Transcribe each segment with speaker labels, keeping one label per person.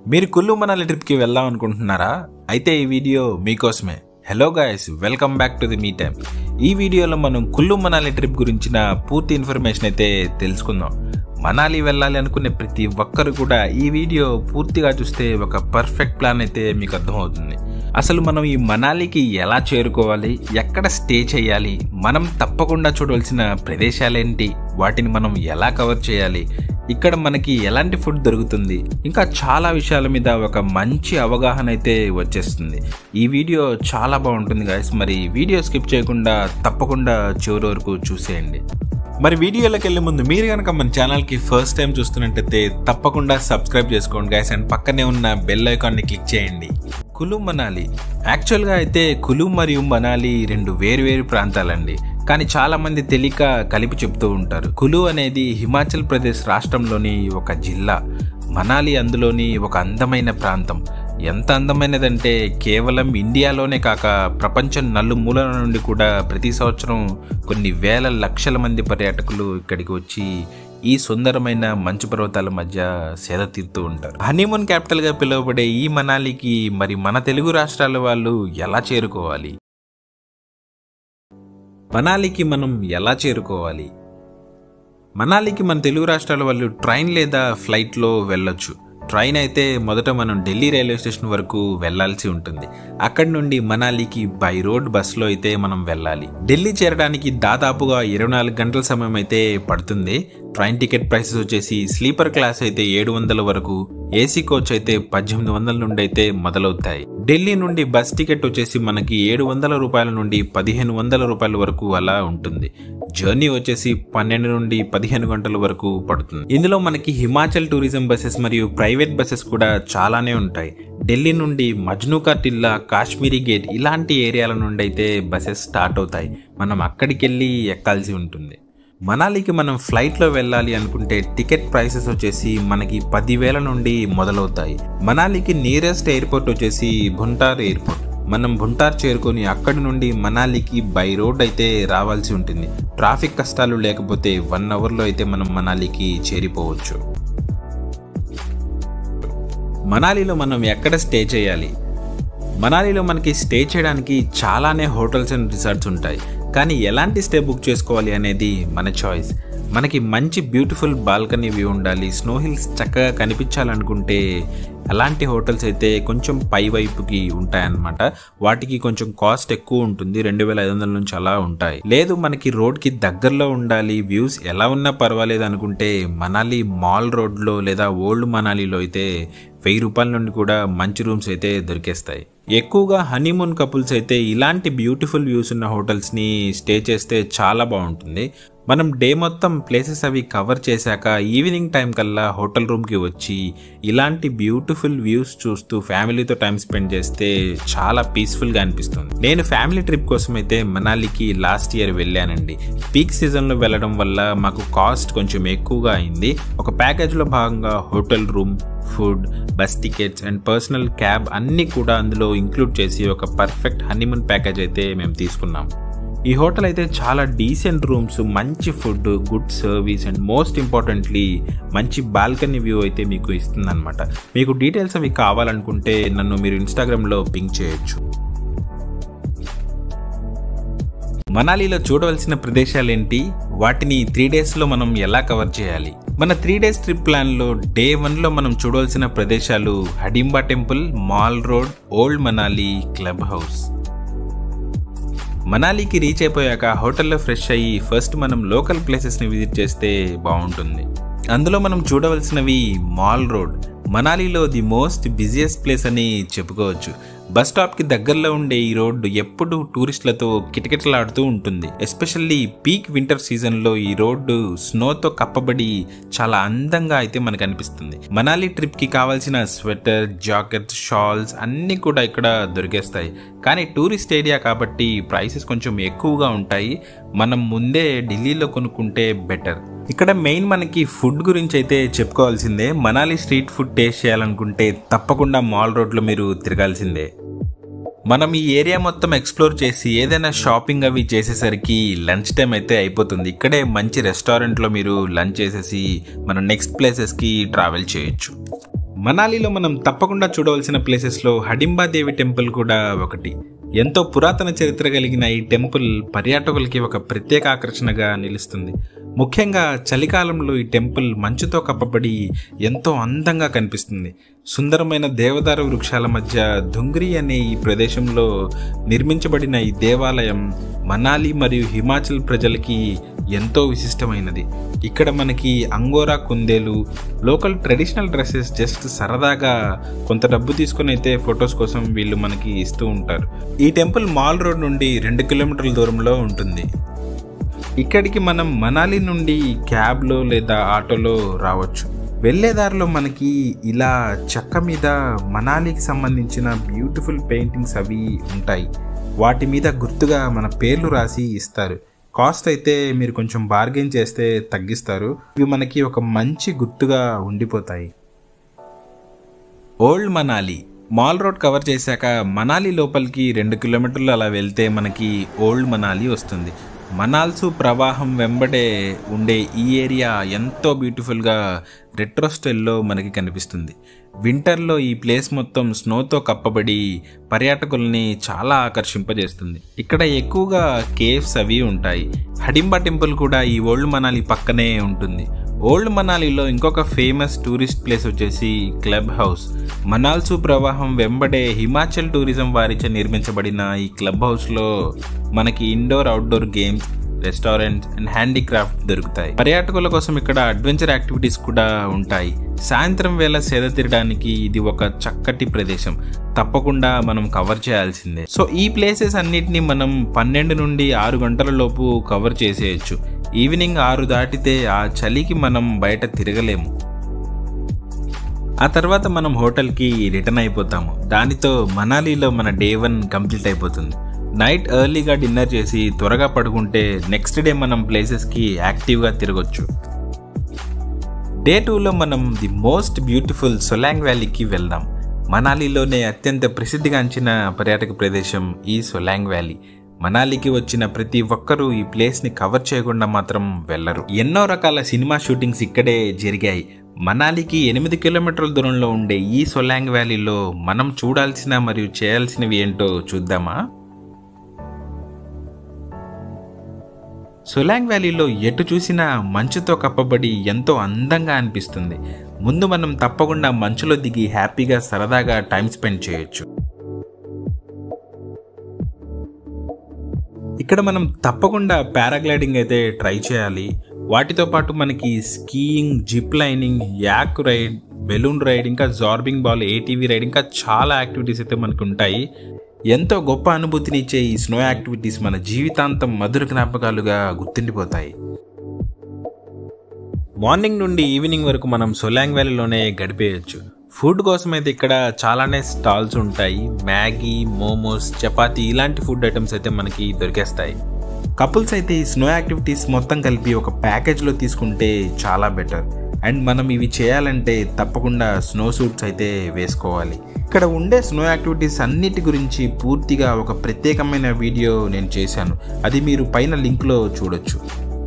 Speaker 1: మీరు కుల్లు మనాలి ట్రిప్కి వెళ్దాం అనుకుంటున్నారా అయితే ఈ వీడియో మీకోసమే hello guys welcome back to the me time ఈ వీడియోలో మనం కుల్లు మనాలి ట్రిప్ గురించిన పూర్తి ఇన్ఫర్మేషన్ అయితే తెలుసుకుందాం మనాలి వెళ్ళాలి అనుకునే ప్రతి ఒక్కరు కూడా ఈ వీడియో పూర్తిగా చూస్తే ఒక పర్ఫెక్ట్ ప్లాన్ అయితే మీకు అర్థమవుతుంది అసలు మనం ఈ మనాలికి ఎలా చేరుకోవాలి ఎక్కడ స్టే చేయాలి మనం తప్పకుండా చూడవలసిన ప్రదేశాలేంటి వాటిని మనం ఎలా కవర్ చేయాలి ఇక్కడ మనకి ఎలాంటి ఫుడ్ దొరుకుతుంది ఇంకా చాలా విషయాల మీద ఒక మంచి అవగాహన అయితే వచ్చేస్తుంది ఈ వీడియో చాలా బాగుంటుంది గాయస్ మరి వీడియో స్కిప్ చేయకుండా తప్పకుండా చివరి వరకు చూసేయండి మరి వీడియోలోకి వెళ్ళే ముందు మీరు కనుక మన ఛానల్కి ఫస్ట్ టైం చూస్తున్నట్టయితే తప్పకుండా సబ్స్క్రైబ్ చేసుకోండి గైస్ అండ్ పక్కనే ఉన్న బెల్ ఐకాన్ని క్లిక్ చేయండి కులు మనాలి యాక్చువల్గా అయితే కులు మరియు మనాలి రెండు వేరువేరు ప్రాంతాలండి కానీ చాలా మంది తెలియక కలిపి చెప్తూ ఉంటారు కులు అనేది హిమాచల్ ప్రదేశ్ రాష్ట్రంలోని ఒక జిల్లా మనాలి అందులోని ఒక అందమైన ప్రాంతం ఎంత అందమైనదంటే కేవలం ఇండియాలోనే కాక ప్రపంచం నలుమూలల నుండి కూడా ప్రతి సంవత్సరం కొన్ని వేల లక్షల మంది పర్యాటకులు ఇక్కడికి వచ్చి ఈ సుందరమైన మంచు పర్వతాల మధ్య సేద తీరుతూ ఉంటారు హనీమూన్ క్యాపిటల్గా పిలువబడే ఈ మనాలికి మరి మన తెలుగు రాష్ట్రాల వాళ్ళు ఎలా చేరుకోవాలి మనాలికి మనం ఎలా చేరుకోవాలి మనాలికి మన తెలుగు రాష్ట్రాల వాళ్ళు ట్రైన్ లేదా ఫ్లైట్లో వెళ్ళొచ్చు ట్రైన్ అయితే మొదట మనం ఢిల్లీ రైల్వే స్టేషన్ వరకు వెళ్లాల్సి ఉంటుంది అక్కడి నుండి మనాలికి బై రోడ్ బస్సులో అయితే మనం వెళ్ళాలి ఢిల్లీ చేరడానికి దాదాపుగా ఇరవై నాలుగు గంటల సమయం అయితే పడుతుంది ట్రైన్ టికెట్ ప్రైసెస్ వచ్చేసి స్లీపర్ క్లాస్ అయితే ఏడు వందల వరకు ఏసీ కోచ్ అయితే పద్దెనిమిది వందల నుండి అయితే మొదలవుతాయి ఢిల్లీ నుండి బస్ టికెట్ వచ్చేసి మనకి ఏడు వందల రూపాయల నుండి పదిహేను వందల రూపాయల వరకు అలా ఉంటుంది జర్నీ వచ్చేసి పన్నెండు నుండి పదిహేను గంటల వరకు పడుతుంది ఇందులో మనకి హిమాచల్ టూరిజం బస్సెస్ మరియు ప్రైవేట్ బస్సెస్ కూడా చాలానే ఉంటాయి ఢిల్లీ నుండి మజ్నూకా టిల్లా కాశ్మీరీ గేట్ ఇలాంటి ఏరియాల నుండి అయితే బస్సెస్ స్టార్ట్ అవుతాయి మనం అక్కడికి వెళ్ళి ఎక్కాల్సి ఉంటుంది మనాలికి మనం ఫ్లైట్లో వెళ్ళాలి అనుకుంటే టికెట్ ప్రైసెస్ వచ్చేసి మనకి పదివేల నుండి మొదలవుతాయి మనాలికి నియరెస్ట్ ఎయిర్పోర్ట్ వచ్చేసి భుంటార్ ఎయిర్పోర్ట్ మనం భుంటార్ చేరుకొని అక్కడి నుండి మనాలికి బై రోడ్ అయితే రావాల్సి ఉంటుంది ట్రాఫిక్ కష్టాలు లేకపోతే వన్ అవర్లో అయితే మనం మనాలికి చేరిపోవచ్చు మనాలిలో మనం ఎక్కడ స్టే చేయాలి మనాలిలో మనకి స్టే చేయడానికి చాలానే హోటల్స్ అండ్ రిసార్ట్స్ ఉంటాయి కానీ ఎలాంటి స్టే బుక్ చేసుకోవాలి అనేది మన చాయిస్ మనకి మంచి బ్యూటిఫుల్ బాల్కనీ వ్యూ ఉండాలి స్నో హిల్స్ చక్కగా కనిపించాలనుకుంటే అలాంటి హోటల్స్ అయితే కొంచెం పై వైపుకి ఉంటాయన్నమాట వాటికి కొంచెం కాస్ట్ ఎక్కువ ఉంటుంది రెండు వేల ఐదు వందల నుంచి అలా ఉంటాయి లేదు మనకి రోడ్కి దగ్గరలో ఉండాలి వ్యూస్ ఎలా ఉన్నా పర్వాలేదు అనుకుంటే మనాలి మాల్ రోడ్లో లేదా ఓల్డ్ మనాలిలో అయితే వెయ్యి రూపాయల నుండి కూడా మంచి రూమ్స్ అయితే దొరికేస్తాయి ఎక్కువగా హనీమూన్ కపుల్స్ అయితే ఇలాంటి బ్యూటిఫుల్ వ్యూస్ ఉన్న హోటల్స్ని స్టే చేస్తే చాలా బాగుంటుంది మనం డే మొత్తం ప్లేసెస్ అవి కవర్ చేశాక ఈవినింగ్ టైం కల్లా హోటల్ రూమ్కి వచ్చి ఇలాంటి బ్యూటిఫుల్ వ్యూస్ చూస్తూ ఫ్యామిలీతో టైం స్పెండ్ చేస్తే చాలా పీస్ఫుల్గా అనిపిస్తుంది నేను ఫ్యామిలీ ట్రిప్ కోసం అయితే మనాలికి లాస్ట్ ఇయర్ వెళ్ళానండి పీక్ సీజన్లో వెళ్ళడం వల్ల మాకు కాస్ట్ కొంచెం ఎక్కువగా అయింది ఒక ప్యాకేజ్లో భాగంగా hotel room food bus tickets and personal cab అన్నీ కూడా అందులో ఇంక్లూడ్ చేసి ఒక పర్ఫెక్ట్ హనీమూన్ ప్యాకేజ్ అయితే మేము తీసుకున్నాం ఈ హోటల్ అయితే చాలా డీసెంట్ రూమ్స్ మంచి food good service and most importantly మంచి బాల్కనీ వ్యూ అయితే మీకు ఇస్తుందన్నమాట మీకు డీటెయిల్స్ అవి కావాలనుకుంటే నన్ను మీరు ఇన్స్టాగ్రామ్లో పింక్ చేయొచ్చు మనాలిలో చూడవలసిన ప్రదేశాలు ఏంటి వాటిని త్రీ డేస్లో మనం ఎలా కవర్ చేయాలి మన త్రీ డేస్ ట్రిప్ ప్లాన్లో డే వన్లో మనం చూడవలసిన ప్రదేశాలు Hadimba temple mall road old Manali club house మనాలికి రీచ్ అయిపోయాక హోటల్లో ఫ్రెష్ అయ్యి ఫస్ట్ మనం లోకల్ ప్లేసెస్ని విజిట్ చేస్తే బాగుంటుంది అందులో మనం చూడవలసినవి మాల్ రోడ్ మనాలిలో ది మోస్ట్ బిజియెస్ట్ ప్లేస్ అని చెప్పుకోవచ్చు బస్ స్టాప్కి దగ్గరలో ఉండే ఈ రోడ్డు ఎప్పుడు టూరిస్టులతో కిటకిటలాడుతూ ఉంటుంది ఎస్పెషల్లీ పీక్ వింటర్ సీజన్లో ఈ రోడ్డు స్నోతో కప్పబడి చాలా అందంగా అయితే మనకు అనిపిస్తుంది మనాలి ట్రిప్కి కావాల్సిన స్వెటర్ జాకెట్స్ షాల్స్ అన్నీ కూడా ఇక్కడ దొరికేస్తాయి కానీ టూరిస్ట్ ఏరియా కాబట్టి ప్రైసెస్ కొంచెం ఎక్కువగా ఉంటాయి మనం ముందే ఢిల్లీలో కొనుక్కుంటే బెటర్ ఇక్కడ మెయిన్ మనకి ఫుడ్ గురించి అయితే చెప్పుకోవాల్సిందే మనాలి స్ట్రీట్ ఫుడ్ టేస్ట్ చేయాలనుకుంటే తప్పకుండా మాల్ రోడ్లో మీరు తిరగాల్సిందే మనం ఈ ఏరియా మొత్తం ఎక్స్ప్లోర్ చేసి ఏదైనా షాపింగ్ అవి చేసేసరికి లంచ్ టైం అయితే అయిపోతుంది ఇక్కడే మంచి రెస్టారెంట్లో మీరు లంచ్ చేసేసి మన నెక్స్ట్ ప్లేసెస్కి ట్రావెల్ చేయొచ్చు మనాలిలో మనం తప్పకుండా చూడవలసిన ప్లేసెస్లో హడింబా దేవి టెంపుల్ కూడా ఒకటి ఎంతో పురాతన చరిత్ర కలిగిన ఈ టెంపుల్ పర్యాటకులకి ఒక ప్రత్యేక ఆకర్షణగా నిలుస్తుంది ముఖ్యంగా చలికాలంలో ఈ టెంపుల్ మంచుతో కప్పబడి ఎంతో అందంగా కనిపిస్తుంది సుందరమైన దేవదారు వృక్షాల మధ్య ధుంగ్రి అనే ఈ ప్రదేశంలో నిర్మించబడిన ఈ దేవాలయం మనాలి మరియు హిమాచల్ ప్రజలకి ఎంతో విశిష్టమైనది ఇక్కడ మనకి అంగోరా కుందేలు లోకల్ ట్రెడిషనల్ డ్రెస్సెస్ జస్ట్ సరదాగా కొంత డబ్బు తీసుకొని అయితే ఫొటోస్ కోసం వీళ్ళు మనకి ఇస్తూ ఉంటారు ఈ టెంపుల్ మాల్ రోడ్ నుండి రెండు కిలోమీటర్ల దూరంలో ఉంటుంది ఇక్కడికి మనం మనాలి నుండి క్యాబ్లో లేదా ఆటోలో రావచ్చు వెళ్ళేదారిలో మనకి ఇలా చెక్క మీద మనాలికి సంబంధించిన బ్యూటిఫుల్ పెయింటింగ్స్ అవి ఉంటాయి వాటి మీద గుర్తుగా మన పేర్లు రాసి ఇస్తారు కాస్ట్ అయితే మీరు కొంచెం బార్గెన్ చేస్తే తగ్గిస్తారు ఇవి మనకి ఒక మంచి గుర్తుగా ఉండిపోతాయి old Manali mall road cover చేశాక మనాలి లోపలికి రెండు కిలోమీటర్లు అలా వెళ్తే మనకి ఓల్డ్ మనాలి వస్తుంది మనాల్సు ప్రవాహం వెంబడే ఉండే ఈ ఏరియా ఎంతో బ్యూటిఫుల్గా రెట్రో స్టైల్లో మనకి కనిపిస్తుంది వింటర్లో ఈ ప్లేస్ మొత్తం స్నోతో కప్పబడి పర్యాటకుల్ని చాలా ఆకర్షింపజేస్తుంది ఇక్కడ ఎక్కువగా కేవ్స్ అవి ఉంటాయి హడింబా టెంపుల్ కూడా ఈ ఓల్డ్ మనాలి పక్కనే ఉంటుంది ఓల్డ్ మనాలిలో ఇంకొక ఫేమస్ టూరిస్ట్ ప్లేస్ వచ్చేసి క్లబ్ హౌస్ మనాల్సు ప్రవాహం వెంబడే హిమాచల్ టూరిజం వారిచే నిర్మించబడిన ఈ క్లబ్ హౌస్లో మనకి indoor outdoor games restaurants and handicraft దొరుకుతాయి పర్యాటకుల కోసం ఇక్కడ అడ్వెంచర్ యాక్టివిటీస్ కూడా ఉంటాయి సాయంత్రం వేళ సేద తీరడానికి ఇది ఒక చక్కటి ప్రదేశం తప్పకుండా మనం కవర్ చేయాల్సిందే సో ఈ ప్లేసెస్ అన్నిటిని మనం పన్నెండు నుండి ఆరు గంటల లోపు కవర్ చేసేయచ్చు ఈవినింగ్ ఆరు దాటితే ఆ చలికి మనం బయట తిరగలేము ఆ తర్వాత మనం హోటల్కి రిటర్న్ అయిపోతాము దానితో మనాలిలో మన డే వన్ కంప్లీట్ అయిపోతుంది నైట్ ఎర్లీగా డిన్నర్ చేసి త్వరగా పడుకుంటే నెక్స్ట్ డే మనం ప్లేసెస్కి యాక్టివ్గా తిరగొచ్చు డే టూలో మనం ది మోస్ట్ బ్యూటిఫుల్ సొలాంగ్ వ్యాలీకి వెళ్దాం మనాలిలోనే అత్యంత ప్రసిద్ధిగాంచిన పర్యాటక ప్రదేశం ఈ సొలాంగ్ వ్యాలీ మనాలికి వచ్చిన ప్రతి ఒక్కరూ ఈ ప్లేస్ని కవర్ చేయకుండా మాత్రం వెళ్లరు ఎన్నో రకాల సినిమా షూటింగ్స్ ఇక్కడే జరిగాయి మనాలికి ఎనిమిది కిలోమీటర్ల దూరంలో ఉండే ఈ సొలాంగ్ వ్యాలీలో మనం చూడాల్సిన మరియు చేయాల్సినవి ఏంటో చూద్దామా సొలాంగ్ వ్యాలీలో ఎటు చూసినా మంచుతో కప్పబడి ఎంతో అందంగా అనిపిస్తుంది ముందు మనం తప్పకుండా మంచులో దిగి హ్యాపీగా సరదాగా టైం స్పెండ్ చేయొచ్చు ఇక్కడ మనం తప్పకుండా పారాగ్లైడింగ్ అయితే ట్రై చేయాలి వాటితో పాటు మనకి skiing zip lining yak ride balloon ride ఇంకా జార్బింగ్ బాల్ ఏటీవీ రైడ్ ఇంకా చాలా యాక్టివిటీస్ అయితే మనకు ఉంటాయి ఎంతో గొప్ప అనుభూతినిచ్చే ఈ స్నో యాక్టివిటీస్ మన జీవితాంతం మధుర జ్ఞాపకాలుగా గుర్తుండిపోతాయి మార్నింగ్ నుండి ఈవినింగ్ వరకు మనం సొలాంగ్ వ్యాలీలోనే గడిపేయచ్చు ఫుడ్ కోసం అయితే ఇక్కడ చాలానే స్టాల్స్ ఉంటాయి మ్యాగీ మోమోస్ చపాతీ ఇలాంటి ఫుడ్ ఐటమ్స్ అయితే మనకి దొరికేస్తాయి కపుల్స్ అయితే ఈ స్నో యాక్టివిటీస్ మొత్తం కలిపి ఒక ప్యాకేజ్లో తీసుకుంటే చాలా బెటర్ అండ్ మనం ఇవి చేయాలంటే తప్పకుండా స్నో సూట్స్ అయితే వేసుకోవాలి ఇక్కడ ఉండే స్నో యాక్టివిటీస్ అన్నిటి గురించి పూర్తిగా ఒక ప్రత్యేకమైన వీడియో నేను చేశాను అది మీరు పైన లింక్లో చూడొచ్చు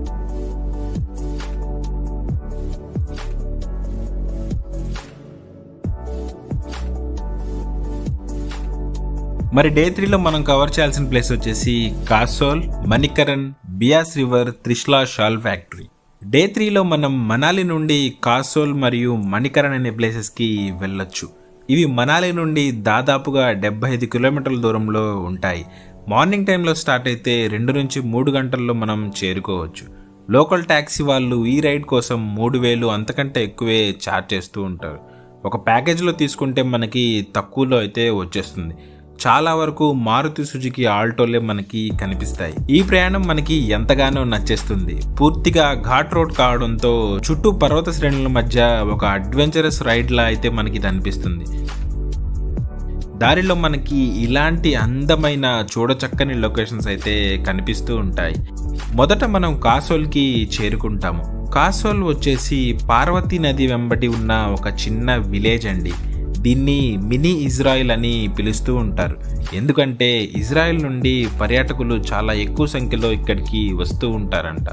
Speaker 1: మరి డే త్రీలో మనం కవర్ చేయాల్సిన ప్లేస్ వచ్చేసి Kasol Manikaran Beas river Trishla shawl factory day త్రీలో మనం మనాలి నుండి కాసోల్ మరియు మణికరణ్ అనే ప్లేసెస్కి వెళ్ళొచ్చు ఇవి మనాలి నుండి దాదాపుగా డెబ్బై ఐదు కిలోమీటర్ల దూరంలో ఉంటాయి మార్నింగ్ టైంలో స్టార్ట్ అయితే రెండు నుంచి మూడు గంటల్లో మనం చేరుకోవచ్చు లోకల్ ట్యాక్సీ వాళ్ళు ఈ రైడ్ కోసం మూడు వేలు అంతకంటే ఎక్కువే ఛార్జ్ చేస్తూ ఉంటారు ఒక ప్యాకేజ్లో తీసుకుంటే మనకి తక్కువలో అయితే వచ్చేస్తుంది చాలా వరకు మారుతి సుజుకి ఆల్టోలే మనకి కనిపిస్తాయి ఈ ప్రయాణం మనకి ఎంతగానో నచ్చేస్తుంది పూర్తిగా ఘాట్ రోడ్ కావడంతో చుట్టూ పర్వత శ్రేణుల మధ్య ఒక అడ్వెంచరస్ రైడ్ లా అయితే మనకి ఇది అనిపిస్తుంది దారిలో మనకి ఇలాంటి అందమైన చూడచక్కని లొకేషన్స్ అయితే కనిపిస్తూ ఉంటాయి మొదట మనం కాసోల్కి చేరుకుంటాము కాసోల్ వచ్చేసి పార్వతీ నది వెంబడి ఉన్న ఒక చిన్న విలేజ్ అండి దీన్ని మినీ ఇజ్రాయిల్ అని పిలుస్తూ ఉంటారు ఎందుకంటే ఇజ్రాయెల్ నుండి పర్యాటకులు చాలా ఎక్కువ సంఖ్యలో ఇక్కడికి వస్తూ ఉంటారంట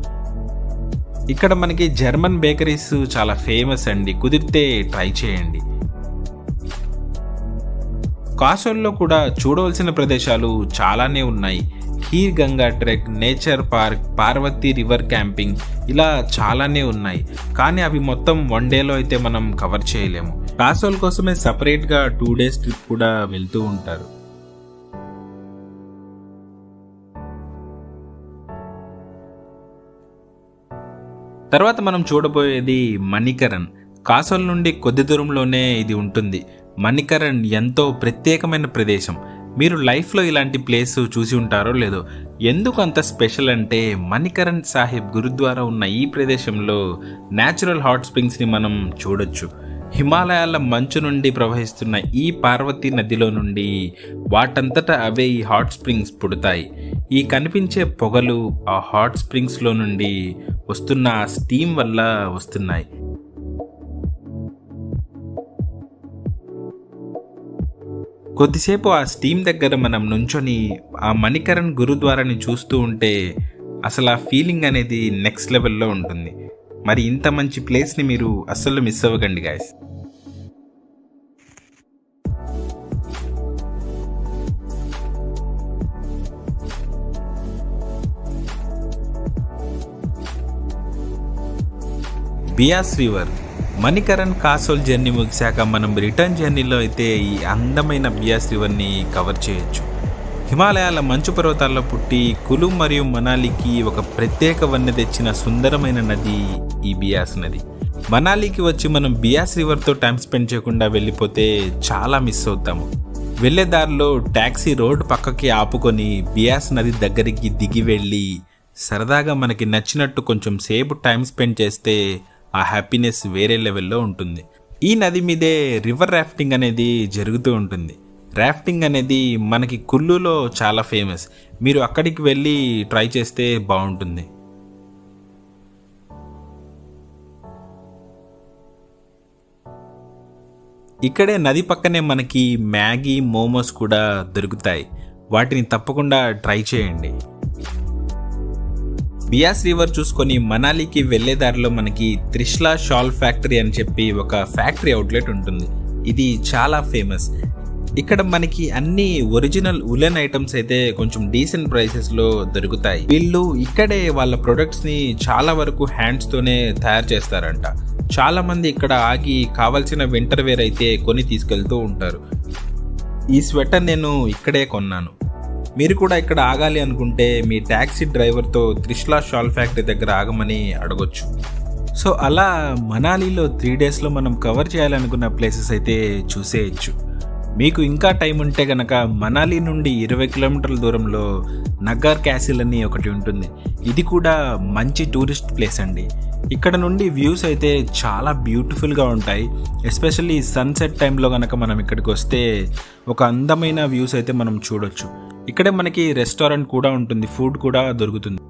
Speaker 1: ఇక్కడ మనకి జర్మన్ బేకరీస్ చాలా ఫేమస్ అండి కుదిరితే ట్రై చేయండి కాసోల్లో కూడా చూడవలసిన ప్రదేశాలు చాలానే ఉన్నాయి Kheer Ganga trek nature park Parvati river camping ఇలా చాలానే ఉన్నాయి కానీ అవి మొత్తం వన్ డేలో అయితే మనం కవర్ చేయలేము కాసోల్ కోసమే సపరేట్గా టూ డేస్ ట్రిప్ కూడా వెళ్తూ ఉంటారు తర్వాత మనం చూడబోయేది మణికరణ్ కాసోల్ నుండి కొద్ది దూరంలోనే ఇది ఉంటుంది మణికరణ్ ఎంతో ప్రత్యేకమైన ప్రదేశం మీరు లైఫ్లో ఇలాంటి ప్లేస్ చూసి ఉంటారో లేదో ఎందుకు అంత స్పెషల్ అంటే మణికరణ్ సాహిబ్ గురుద్వారా ఉన్న ఈ ప్రదేశంలో న్యాచురల్ హాట్ స్ప్రింగ్స్ని మనం చూడొచ్చు హిమాలయాల మంచు నుండి ప్రవహిస్తున్న ఈ పార్వతీ నదిలో నుండి వాటంతటా అవే ఈ హాట్ స్ప్రింగ్స్ పుడతాయి ఈ కనిపించే పొగలు ఆ హాట్ స్ప్రింగ్స్లో నుండి వస్తున్న ఆ స్టీమ్ వల్ల వస్తున్నాయి కొద్దిసేపు ఆ స్టీమ్ దగ్గర మనం నుంచొని ఆ మణికరణ్ గురుద్వారాని చూస్తూ ఉంటే అసలు ఆ ఫీలింగ్ అనేది నెక్స్ట్ లెవెల్లో ఉంటుంది మరి ఇంత మంచి ప్లేస్ని మీరు అస్సలు మిస్ అవ్వకండి guys Beas river Manikaran Kasol journey ముగిశాక మనం రిటర్న్ జర్నీలో అయితే ఈ అందమైన బియాస్ రివర్ని కవర్ చేయొచ్చు హిమాలయాల మంచు పర్వతాల్లో పుట్టి కులు మరియు మనాలికి ఒక ప్రత్యేక వన్నె తెచ్చిన సుందరమైన నది ఈ బియాస్ నది మనాలికి వచ్చి మనం బియాస్ రివర్తో టైం స్పెండ్ చేయకుండా వెళ్ళిపోతే చాలా మిస్ అవుతాము వెళ్ళే దారిలో ట్యాక్సీ రోడ్ పక్కకి ఆపుకొని బియాస్ నది దగ్గరికి దిగి వెళ్ళి సరదాగా మనకి నచ్చినట్టు కొంచెం సేపు టైం స్పెండ్ చేస్తే ఆ హ్యాపీనెస్ వేరే లెవెల్లో ఉంటుంది ఈ నది మీదే రివర్ రాఫ్టింగ్ అనేది జరుగుతూ ఉంటుంది రాఫ్టింగ్ అనేది మనకి కుల్లులో చాలా ఫేమస్ మీరు అక్కడికి వెళ్ళి ట్రై చేస్తే బాగుంటుంది ఇక్కడే నది పక్కనే మనకి మ్యాగీ మోమోస్ కూడా దొరుకుతాయి వాటిని తప్పకుండా ట్రై చేయండి బియాస్ రివర్ చూసుకొని మనాలికి వెళ్లే దారిలో మనకి త్రిష్లా షాల్ ఫ్యాక్టరీ అని చెప్పి ఒక ఫ్యాక్టరీ అవుట్లెట్ ఉంటుంది ఇది చాలా ఫేమస్ ఇక్కడ మనకి అన్ని ఒరిజినల్ ఉలెన్ ఐటమ్స్ అయితే కొంచెం డీసెంట్ ప్రైసెస్ లో దొరుకుతాయి వీళ్ళు ఇక్కడే వాళ్ళ ప్రొడక్ట్స్ ని చాలా వరకు హ్యాండ్స్ తోనే తయారు చేస్తారంట చాలా మంది ఇక్కడ ఆగి కావాల్సిన వింటర్ వేర్ అయితే కొని తీసుకెళ్తూ ఉంటారు ఈ స్వెటర్ నేను ఇక్కడే కొన్నాను మీరు కూడా ఇక్కడ ఆగాలి అనుకుంటే మీ ట్యాక్సీ డ్రైవర్తో త్రిష్లా షాల్ ఫ్యాక్టరీ దగ్గర ఆగమని అడగొచ్చు సో అలా మనాలిలో త్రీ డేస్లో మనం కవర్ చేయాలనుకున్న ప్లేసెస్ అయితే చూసేయచ్చు మీకు ఇంకా టైం ఉంటే గనక మనాలి నుండి ఇరవై కిలోమీటర్ల దూరంలో నగార్ క్యాసిల్ అని ఒకటి ఉంటుంది ఇది కూడా మంచి టూరిస్ట్ ప్లేస్ అండి ఇక్కడ నుండి వ్యూస్ అయితే చాలా బ్యూటిఫుల్గా ఉంటాయి ఎస్పెషల్లీ సన్సెట్ టైంలో కనుక మనం ఇక్కడికి వస్తే ఒక అందమైన వ్యూస్ అయితే మనం చూడొచ్చు ఇక్కడే మనకి రెస్టారెంట్ కూడా ఉంటుంది ఫుడ్ కూడా దొరుకుతుంది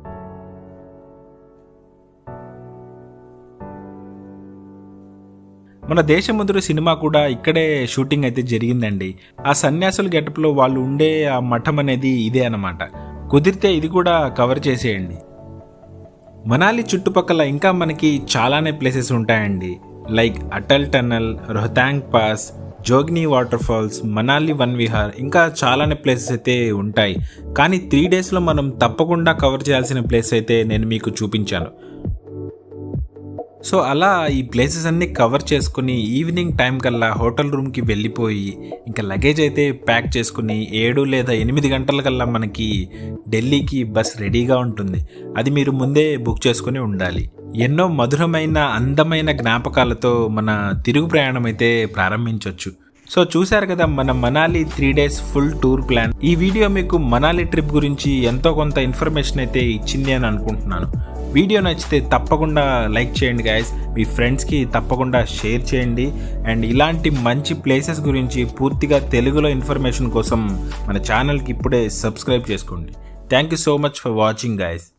Speaker 1: మన దేశముద్రు సినిమా కూడా ఇక్కడే షూటింగ్ అయితే జరిగిందండి ఆ సన్యాసుల గెటప్లో వాళ్ళు ఉండే ఆ మఠం అనేది ఇదే అన్నమాట కుదిరితే ఇది కూడా కవర్ చేసేయండి మనాలి చుట్టుపక్కల ఇంకా మనకి చాలానే ప్లేసెస్ ఉంటాయండి like Atal tunnel Rohtang pass Jogni water falls Manali Van Vihar ఇంకా చాలానే ప్లేసెస్ అయితే ఉంటాయి కానీ త్రీ డేస్లో మనం తప్పకుండా కవర్ చేయాల్సిన ప్లేస్ అయితే నేను మీకు చూపించాను సో అలా ఈ ప్లేసెస్ అన్నీ కవర్ చేసుకుని ఈవినింగ్ టైం కల్లా హోటల్ రూమ్కి వెళ్ళిపోయి ఇంకా లగేజ్ అయితే ప్యాక్ చేసుకుని ఏడు లేదా ఎనిమిది గంటల కల్లా మనకి ఢిల్లీకి బస్ రెడీగా ఉంటుంది అది మీరు ముందే బుక్ చేసుకుని ఉండాలి ఎన్నో మధురమైన అందమైన జ్ఞాపకాలతో మన తిరుగు ప్రయాణం అయితే ప్రారంభించవచ్చు సో చూశారు కదా మన Manali three days full tour plan ఈ వీడియో మీకు మనాలి ట్రిప్ గురించి ఎంతో కొంత ఇన్ఫర్మేషన్ అయితే ఇచ్చింది అని అనుకుంటున్నాను వీడియో నచ్చితే తప్పకుండా లైక్ చేయండి గాయస్ మీ ఫ్రెండ్స్కి తప్పకుండా షేర్ చేయండి అండ్ ఇలాంటి మంచి ప్లేసెస్ గురించి పూర్తిగా తెలుగులో ఇన్ఫర్మేషన్ కోసం మన ఛానల్కి ఇప్పుడే సబ్స్క్రైబ్ చేసుకోండి thank you so much for watching guys